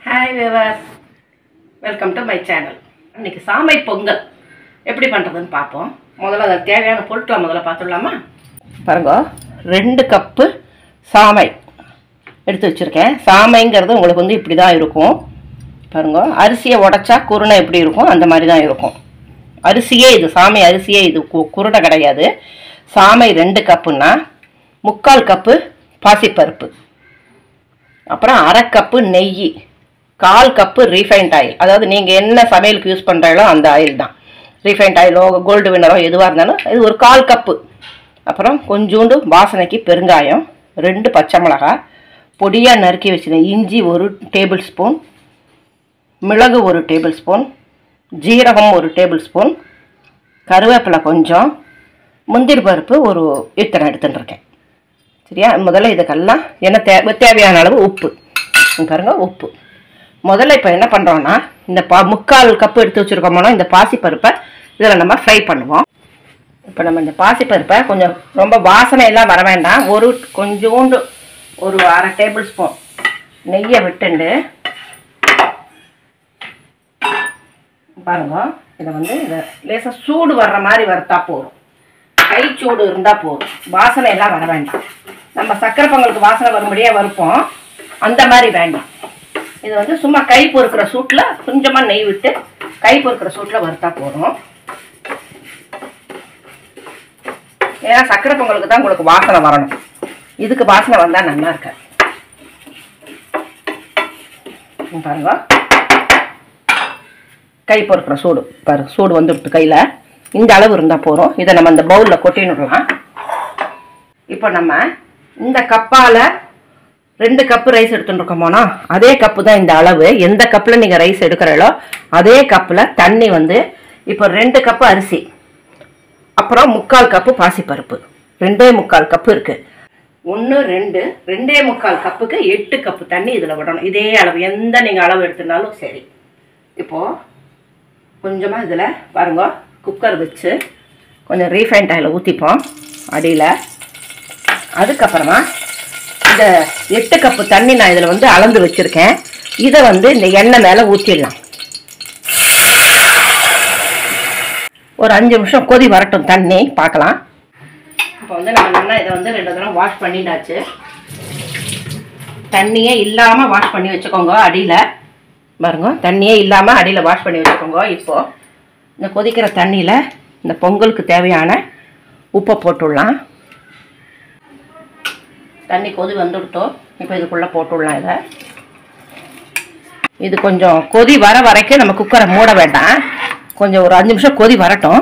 hi viewers welcome to my channel இன்னைக்கு சாமை பொங்கல் எப்படி பண்ணுறதுன்னு பார்ப்போம் முதல்ல அதுக்கு தேவையான பொருட்களை முதல்ல பார்த்துடலாமா பாருங்க ரெண்டு கப்பு சாமை எடுத்து வச்சுருக்கேன் சாமைங்கிறது உங்களுக்கு வந்து இப்படி தான் இருக்கும் பாருங்க அரிசியை உடைச்சா குருணை எப்படி இருக்கும் அந்த மாதிரி தான் இருக்கும் அரிசியே இது சாமை அரிசியே இது கு- குருணை கிடையாது சாமை ரெண்டு கப்புன்னா முக்கால் கப்பு பாசிப்பருப்பு அப்புறம் அரை கப்பு நெய் கால் கப்பு ரீஃபைண்ட் ஆயில் அதாவது நீங்கள் என்ன சமையலுக்கு யூஸ் பண்ணுறாங்களோ அந்த ஆயில் தான் ரீஃபைண்ட் ஆயிலோ கோல்டு வினரோ எதுவாக இருந்தாலும் இது ஒரு கால் கப்பு அப்புறம் கொஞ்சோண்டு வாசனைக்கு பெருங்காயம் ரெண்டு பச்சை மிளகாய் பொடியாக நறுக்கி வச்சிருக்கேன் இஞ்சி ஒரு டேபிள் ஸ்பூன் மிளகு ஒரு டேபிள் ஸ்பூன் ஜீரகம் ஒரு டேபிள் ஸ்பூன் கருவேப்பிலை கொஞ்சம் முந்திரி பருப்பு ஒரு இத்தனை எடுத்துட்டு இருக்கேன் சரியா முதல்ல இதுக்கெல்லாம் என்ன தே தேவையான அளவு உப்பு இங்க பாருங்க உப்பு முதல்ல இப்போ என்ன பண்ணுறோன்னா இந்த பா முக்கால் கப்பு எடுத்து வச்சுருக்கோமோனா இந்த பாசிப்பருப்பை இதில் நம்ம ஃப்ரை பண்ணுவோம் இப்போ நம்ம இந்த பாசிப்பருப்பை கொஞ்சம் ரொம்ப வாசனை எல்லாம் வர வேண்டாம் ஒரு கொஞ்சோண்டு ஒரு அரை டேபிள் ஸ்பூன் நெய்யை விட்டுண்டு பாருங்க இதை வந்து இதை லேசாக சூடு வர்ற மாதிரி வறுத்தா போதும் கை சூடு இருந்தால் போதும் வாசனை எல்லாம் வர வேண்டாம் நம்ம சக்கரை பொங்கலுக்கு வாசனை வரும்படியே வறுப்போம் அந்த மாதிரி வேண்டாம் இது வந்து சும்மா கை பொறுக்கிற சூட்டில் கொஞ்சமாக நெய் விட்டு கை பொறுக்கிற சூட்டில் வறுத்தா போதும் ஏன்னா சக்கரை பொங்கலுக்கு தான் உங்களுக்கு வாசனை வரணும் இதுக்கு வாசனை வந்தால் நல்லா இருக்காது இங்க பாருங்க கை பொறுக்கிற சூடு பாரு சூடு வந்துடுது கையில் இந்த அளவு இருந்தால் போதும் இதை நம்ம இந்த பவுலில் கொட்டினுடலாம் இப்போ நம்ம இந்த கப்பால் ரெண்டு கப்பு ரைஸ் எடுத்துட்டுருக்கோமோனா அதே கப்பு தான் இந்த அளவு எந்த கப்பில் நீங்கள் ரைஸ் எடுக்கிறீங்களோ அதே கப்பில் தண்ணி வந்து இப்போ ரெண்டு கப்பு அரிசி அப்புறம் முக்கால் கப்பு பாசிப்பருப்பு ரெண்டே முக்கால் கப்பு இருக்குது ஒன்று ரெண்டு ரெண்டே முக்கால் கப்புக்கு எட்டு கப்பு தண்ணி இதில் விடணும் இதே அளவு எந்த நீங்கள் அளவு எடுத்துனாலும் சரி இப்போது கொஞ்சமாக இதில் பாருங்க குக்கர் வச்சு கொஞ்சம் ரீஃபைண்ட் ஆயில் ஊற்றிப்போம் அடியில் அதுக்கப்புறமா இந்த எட்டு கப்பு தண்ணி நான் இதில் வந்து அளந்து வச்சுருக்கேன் இதை வந்து இந்த எண்ணெய் மேலே ஊற்றிடலாம் ஒரு அஞ்சு நிமிஷம் கொதி வரட்டும் தண்ணி பார்க்கலாம் இப்போ வந்து நம்ம நல்லா இதை வந்து ரெண்டு தடவை வாஷ் பண்ணிட்டாச்சு தண்ணியே இல்லாமல் வாஷ் பண்ணி வச்சுக்கோங்க அடியில் பாருங்க தண்ணியே இல்லாமல் அடியில் வாஷ் பண்ணி வச்சுக்கோங்க இப்போது இந்த கொதிக்கிற தண்ணியில் இந்த பொங்கலுக்கு தேவையான உப்பை போட்டுடலாம் தண்ணி கொதி வந்துவிட்டோம் இப்போ இதுக்குள்ளே போட்டுடலாம் இதை இது கொஞ்சம் கொதி வர வரைக்கும் நம்ம குக்கரை மூட வேண்டாம் கொஞ்சம் ஒரு அஞ்சு நிமிஷம் கொதி வரட்டும்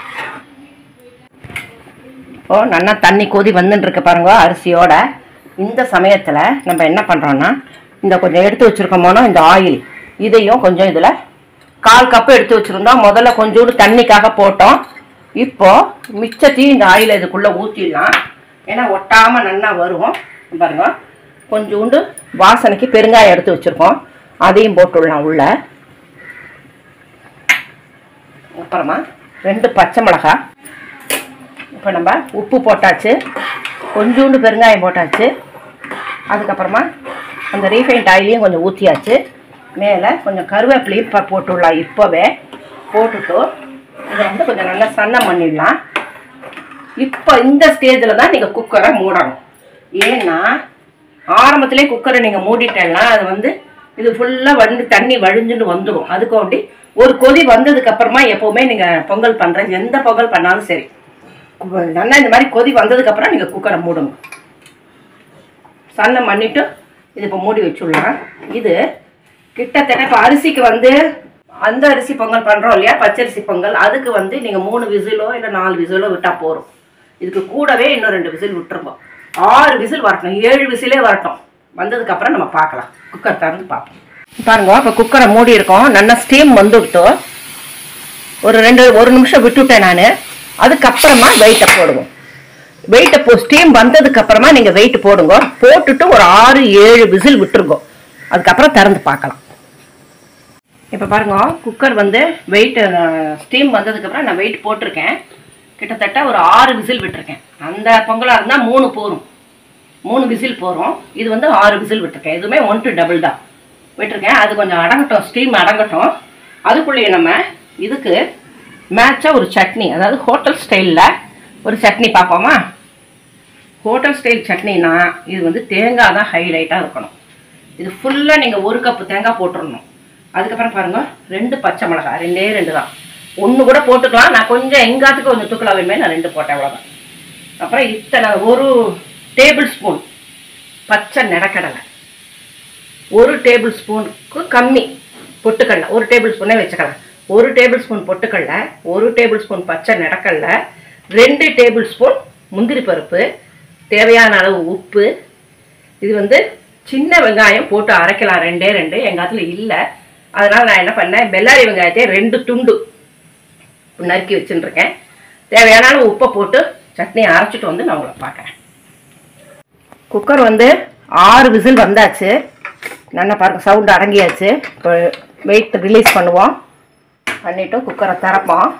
இப்போ நல்லா தண்ணி கொதி வந்துட்டு இருக்கு பாருங்க அரிசியோட இந்த சமயத்தில் நம்ம என்ன பண்ணுறோன்னா இந்த கொஞ்சம் எடுத்து வச்சுருக்கோமோனா இந்த ஆயில் இதையும் கொஞ்சம் இதில் கால் கப்பு எடுத்து வச்சுருந்தோம் முதல்ல கொஞ்சோண்டு தண்ணிக்காக போட்டோம் இப்போ மிச்சத்தையும் இந்த ஆயிலை இதுக்குள்ளே ஊற்றிடலாம் ஏன்னா ஒட்டாமல் நல்லா வரும் பாருங்க கொஞ்சோண்டு வாசனைக்கு பெருங்காயம் எடுத்து வச்சுருக்கோம் அதையும் போட்டுடலாம் உள்ள அப்புறமா ரெண்டு பச்சை மிளகாய் இப்போ நம்ம உப்பு போட்டாச்சு கொஞ்சோண்டு பெருங்காயம் போட்டாச்சு அதுக்கப்புறமா அந்த ரீஃபைண்ட் ஆயிலையும் கொஞ்சம் ஊற்றியாச்சு மேலே கொஞ்சம் கருவேப்பிலையும் இப்போ போட்டுடலாம் இப்போவே போட்டுட்டு இதை வந்து கொஞ்சம் நல்லா சன்னம் பண்ணிடலாம் இப்போ இந்த ஸ்டேஜில் தான் நீங்கள் குக்கரை மூடணும் ஏன்னா ஆரம்பத்திலே குக்கரை நீங்கள் மூடிட்டேன்னா அது வந்து இது ஃபுல்லாக வந்து தண்ணி வழிஞ்சுன்னு வந்துடும் அதுக்கு வேண்டி ஒரு கொதி வந்ததுக்கு அப்புறமா எப்போவுமே நீங்கள் பொங்கல் பண்ணுற எந்த பொங்கல் பண்ணாலும் சரி கு- நல்லா இந்த மாதிரி கொதி வந்ததுக்கப்புறம் நீங்கள் குக்கரை மூடுங்க சன்னம் பண்ணிவிட்டு இது இப்போ மூடி வச்சுடலாம் இது கிட்டத்தட்ட இப்போ அரிசிக்கு வந்து அந்த அரிசி பொங்கல் பண்ணுறோம் இல்லையா பச்சரிசி பொங்கல் அதுக்கு வந்து நீங்கள் மூணு விசிலோ இல்லை நாலு விசிலோ விட்டால் போதும் இதுக்கு கூடவே இன்னும் ரெண்டு விசில் விட்டுருங்க ஆறு விசில் வரட்டும் ஏழு விசிலே வரட்டும் வந்ததுக்கப்புறம் நம்ம பார்க்கலாம் குக்கர் திறந்து பார்ப்போம் பாருங்க இப்போ குக்கரை மூடி இருக்கோம் நல்லா ஸ்டீம் வந்துவிட்டு ஒரு ரெண்டு ஒரு நிமிஷம் விட்டுவிட்டேன் நான் அதுக்கப்புறமா வெயிட்டை போடுவோம் வெயிட்டை போ ஸ்டீம் வந்ததுக்கு அப்புறமா நீங்கள் வெயிட் போடுங்க போட்டுட்டு ஒரு ஆறு ஏழு விசில் விட்டுருங்க அதுக்கப்புறம் திறந்து பார்க்கலாம் இப்போ பாருங்க குக்கர் வந்து வெயிட் ஸ்டீம் வந்ததுக்கப்புறம் நான் வெயிட் போட்டிருக்கேன் கிட்டத்தட்ட ஒரு ஆறு விசில் விட்டுருக்கேன் அந்த பொங்கலாக இருந்தால் மூணு போரும் மூணு விசில் போகிறோம் இது வந்து ஆறு விசில் விட்டுருக்கேன் இதுவுமே ஒன் டு டபுள் தான் விட்டுருக்கேன் அது கொஞ்சம் அடங்கட்டும் ஸ்டீம் அடங்கட்டும் அதுக்குள்ளேயே நம்ம இதுக்கு மேட்சாக ஒரு சட்னி அதாவது ஹோட்டல் ஸ்டைலில் ஒரு சட்னி பார்ப்போமா ஹோட்டல் ஸ்டைல் சட்னினா இது வந்து தேங்காய் தான் ஹைலைட்டாக இருக்கணும் இது ஃபுல்லாக நீங்கள் ஒரு கப்பு தேங்காய் போட்டுடணும் அதுக்கப்புறம் பாருங்கள் ரெண்டு பச்சை மிளகாய் ரெண்டே ரெண்டு தான் ஒன்று கூட போட்டுக்கலாம் நான் கொஞ்சம் எங்காத்துக்கு கொஞ்சம் தூக்கலா வேணுமே நான் ரெண்டு போட்டேன் அவ்வளோதான் அப்புறம் இத்தனை ஒரு டேபிள் ஸ்பூன் பச்சை நிலக்கடலை ஒரு டேபிள் ஸ்பூனுக்கு கம்மி பொட்டுக்கடலை ஒரு டேபிள் ஸ்பூனே வச்சுக்கலாம் ஒரு டேபிள் ஸ்பூன் பொட்டுக்கடலை ஒரு டேபிள் ஸ்பூன் பச்சை நிலக்கடலை ரெண்டு டேபிள் ஸ்பூன் முந்திரி பருப்பு தேவையான அளவு உப்பு இது வந்து சின்ன வெங்காயம் போட்டு அரைக்கலாம் ரெண்டே ரெண்டு எங்கள் இடத்துல இல்லை அதனால் நான் என்ன பண்ணேன் பெல்லாரி வெங்காயத்தை ரெண்டு துண்டு நறுக்கி வச்சுட்டுருக்கேன் தேவையான அளவு உப்பை போட்டு சட்னியை அரைச்சிட்டு வந்து நான் உங்களை பார்க்குறேன் குக்கர் வந்து ஆறு விசில் வந்தாச்சு நல்லா பாருங்க சவுண்டு அடங்கியாச்சு இப்போ வெயிட் ரிலீஸ் பண்ணுவோம் பண்ணிவிட்டு குக்கரை திறப்போம்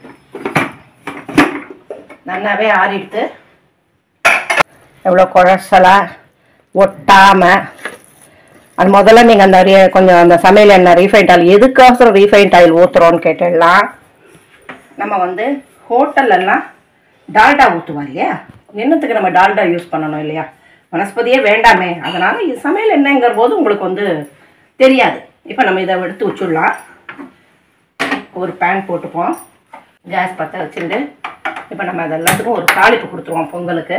நல்லாவே ஆறிடுத்து எவ்வளோ குழசலாக ஒட்டாமல் அது முதல்ல நீங்கள் அந்த ரி- கொஞ்சம் அந்த சமையல் எண்ணெய் ரீஃபைண்ட் ஆயில் எதுக்கோசரம் ரீஃபைண்ட் ஆயில் ஊற்றுறோன்னு கேட்டுடலாம் நம்ம வந்து ஹோட்டல்லலாம் டால்டா ஊற்றுவோம் இல்லையா என்னத்துக்கு நம்ம டால்டா யூஸ் பண்ணணும் இல்லையா வனஸ்பதியே வேண்டாமே அதனால் இது சமையல் என்னங்கிற போது உங்களுக்கு வந்து தெரியாது இப்போ நம்ம இதை எடுத்து வச்சுடலாம் ஒரு பேன் போட்டுப்போம் கேஸ் பற்ற வச்சுட்டு இப்போ நம்ம அது எல்லாத்துக்கும் ஒரு தாளிப்பு கொடுத்துருவோம் பொங்கலுக்கு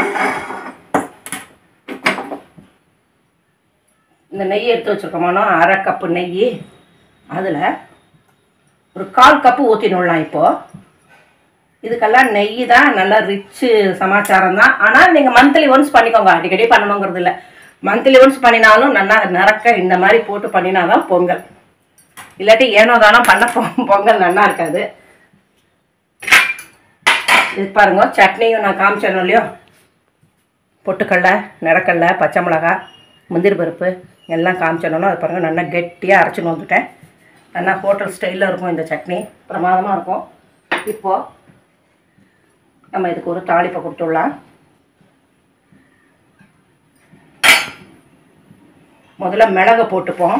இந்த நெய் எடுத்து வச்சுருக்கோமானோ அரை கப்பு நெய் அதில் ஒரு கால் கப்பு ஊற்றினுடலாம் இப்போது இதுக்கெல்லாம் நெய் தான் நல்லா ரிச்சு சமாச்சாரம் தான் ஆனால் நீங்கள் மந்த்லி ஒன்ஸ் பண்ணிக்கோங்க அடிக்கடி பண்ணணுங்கிறது இல்லை மந்த்லி ஒன்ஸ் பண்ணினாலும் நல்லா நிறக்க இந்த மாதிரி போட்டு பண்ணினாதான் பொங்கல் இல்லாட்டி ஏனோ தானோ பண்ண பொ- பொங்கல் நல்லா இருக்காது இது பாருங்க சட்னியும் நான் காமிச்சேனோ இல்லையோ பொட்டுக்கடலை நிறக்கடலை பச்சை மிளகாய் முந்திரி பருப்பு எல்லாம் காமிச்சனோ அது பாருங்கள் நல்லா கெட்டியாக அரைச்சின்னு வந்துட்டேன் நல்லா ஹோட்டல் ஸ்டைலில் இருக்கும் இந்த சட்னி பிரமாதமாக இருக்கும் இப்போது நம்ம இதுக்கு ஒரு தாளிப்பை கொடுத்துடலாம் முதல்ல மிளகு போட்டுப்போம்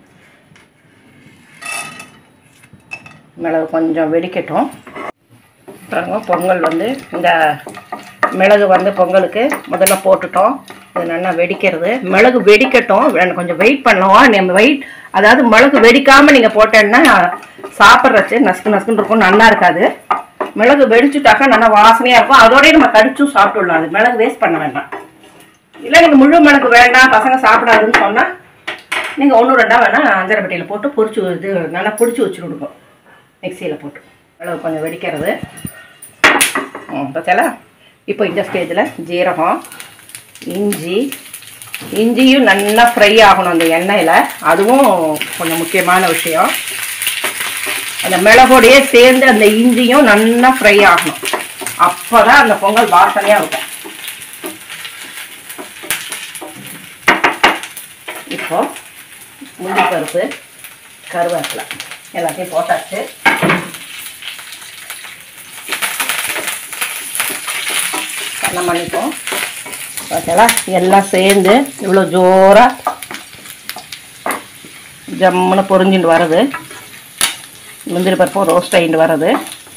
மிளகு கொஞ்சம் வெடிக்கட்டும் பாருங்க பொங்கல் வந்து இந்த மிளகு வந்து பொங்கலுக்கு முதல்ல போட்டுட்டோம் இது நல்லா வெடிக்கிறது மிளகு வெடிக்கட்டும் வே- கொஞ்சம் வெயிட் பண்ணுவோம் நம்ம வெயிட் அதாவது மிளகு வெடிக்காமல் நீங்கள் போட்டேன்னா சாப்பிட்றச்சு நசுக்கு நசுக்குன்னு இருக்கும் நல்லா இருக்காது மிளகு வெடிச்சுட்டாக்கா நல்லா வாசனையாக இருக்கும் அதோடய நம்ம கடிச்சும் சாப்பிட்டுடலாம் அது மிளகு வேஸ்ட் பண்ண வேண்டாம் இல்லை நீங்கள் முழு மிளகு வேண்டாம் பசங்க சாப்பிடாதுன்னு சொன்னால் நீங்கள் ஒன்று ரெண்டா வேணால் அஞ்சரை பெட்டியில் போட்டு பொரிச்சு இது நல்லா பொடிச்சு வச்சுருடுங்க மிக்சியில் போட்டு மிளகு கொஞ்சம் வெடிக்கிறது ம் பார்த்தல இப்போ இந்த ஸ்டேஜில் ஜீரகம் இஞ்சி இஞ்சியும் நல்லா ஃப்ரை ஆகணும் அந்த எண்ணெயில் அதுவும் கொஞ்சம் முக்கியமான விஷயம் அந்த மிளகோடையே சேர்ந்து அந்த இஞ்சியும் நல்லா ஃப்ரை ஆகணும் அப்போ தான் அந்த பொங்கல் வாசனையாக இருக்கும் இப்போ முந்திரி பருப்பு கருவேப்பிலை எல்லாத்தையும் போட்டாச்சு என்ன பண்ணிப்போம் பார்த்தீங்களா எல்லாம் சேர்ந்து இவ்வளோ ஜோராக ஜம்முன்னு பொரிஞ்சுட்டு வருது முந்திரி பருப்பும் ரோஸ்ட் ஆகிட்டு வருது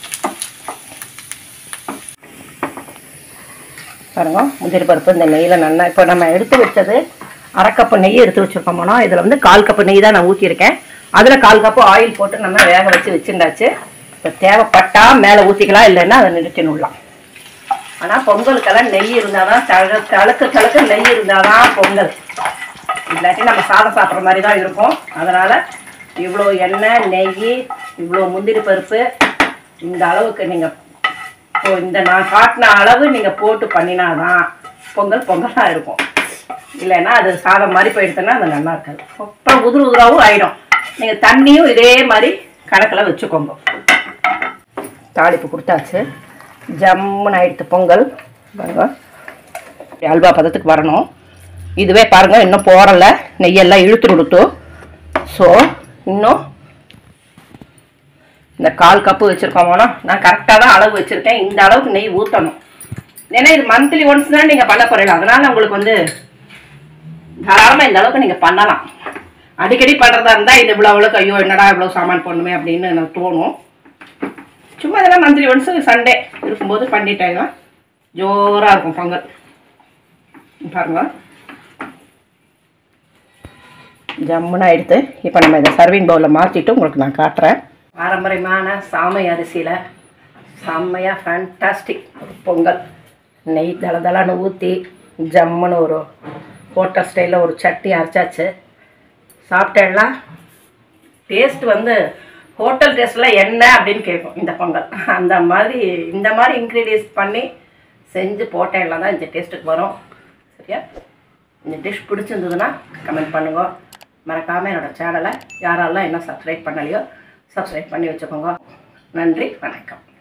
பாருங்க முந்திரி பருப்பு இந்த நெய்யில் நல்லா இப்போ நம்ம எடுத்து வச்சது அரை கப்பு நெய் எடுத்து வச்சுருக்கோம்னா இதில் வந்து கால் கப்பு நெய் தான் நான் ஊற்றிருக்கேன் அதில் கால் கப்பு ஆயில் போட்டு நம்ம வேக வச்சு வச்சுருந்தாச்சு இப்போ தேவைப்பட்டா மேலே ஊற்றிக்கலாம் இல்லைன்னா அதை நிறுத்தி விடலாம் ஆனால் பொங்கலுக்கெல்லாம் நெய் இருந்தால் தான் தழு தழுக்கு தழுக்கு நெய் இருந்தால் தான் பொங்கல் இல்லாட்டி நம்ம சாதம் சாப்பிட்ற மாதிரி தான் இருக்கும் அதனால் இவ்வளோ எண்ணெய் நெய் இவ்வளோ முந்திரி பருப்பு இந்த அளவுக்கு நீங்கள் இப்போ இந்த நான் காட்டின அளவு நீங்கள் போட்டு பண்ணினாதான் பொங்கல் பொங்கலாக இருக்கும் இல்லைன்னா அது சாதம் மாதிரி போயிடுச்சுன்னா அது நல்லா இருக்காது அப்புறம் உதிர் உதிராகவும் ஆயிடும் நீங்கள் தண்ணியும் இதே மாதிரி கணக்கில் வச்சுக்கோங்க தாளிப்பு கொடுத்தாச்சு ஜம்முன்னு ஆயிடுத்து பொங்கல் பாருங்க அல்வா பதத்துக்கு வரணும் இதுவே பாருங்க இன்னும் போறல நெய்யெல்லாம் இழுத்து கொடுத்து ஸோ இன்னும் இந்த கால் கப்பு வச்சுருக்கோமோனா நான் கரெக்டாக தான் அளவு வச்சுருக்கேன் இந்த அளவுக்கு நெய் ஊற்றணும் ஏன்னா இது மந்த்லி ஒன்ஸ் தான் நீங்கள் பண்ண போறீங்க அதனால உங்களுக்கு வந்து தாராளமாக இந்த அளவுக்கு நீங்கள் பண்ணலாம் அடிக்கடி பண்ணுறதா இருந்தால் இது இவ்வளோ அவ்வளோக்கு ஐயோ என்னடா இவ்வளோ சாமான் பண்ணுமே அப்படின்னு எனக்கு தோணும் சும்மா இதெல்லாம் மந்த்லி ஒன்ஸ் சண்டே இருக்கும்போது பண்ணிட்டேங்க ஜோராக இருக்கும் பொங்கல் பாருங்க ஜம்முன்னு ஆயிடுத்து இப்போ நம்ம இதை சர்விங் பவுலில் மாற்றிட்டு உங்களுக்கு நான் காட்டுறேன் பாரம்பரியமான சாமை அரிசியில் செம்மையாக ஃபேண்டாஸ்டிக் ஒரு பொங்கல் நெய் தள தளன்னு ஊற்றி ஜம்முன்னு ஒரு ஹோட்டல் ஸ்டைலில் ஒரு சட்னி அரைச்சாச்சு சாப்பிட்டேன்னா டேஸ்ட் வந்து ஹோட்டல் டேஸ்ட்டில் என்ன அப்படின்னு கேட்கும் இந்த பொங்கல் அந்த மாதிரி இந்த மாதிரி இன்க்ரீடியன்ஸ் பண்ணி செஞ்சு போட்டேன்னா தான் இந்த டேஸ்ட்டுக்கு வரும் சரியா இந்த டிஷ் பிடிச்சிருந்ததுன்னா கமெண்ட் பண்ணுங்க மறக்காமல் என்னோடய சேனலை யாரெல்லாம் இன்னும் சப்ஸ்கிரைப் பண்ணலையோ சப்ஸ்கிரைப் பண்ணி வச்சுக்கோங்க நன்றி வணக்கம்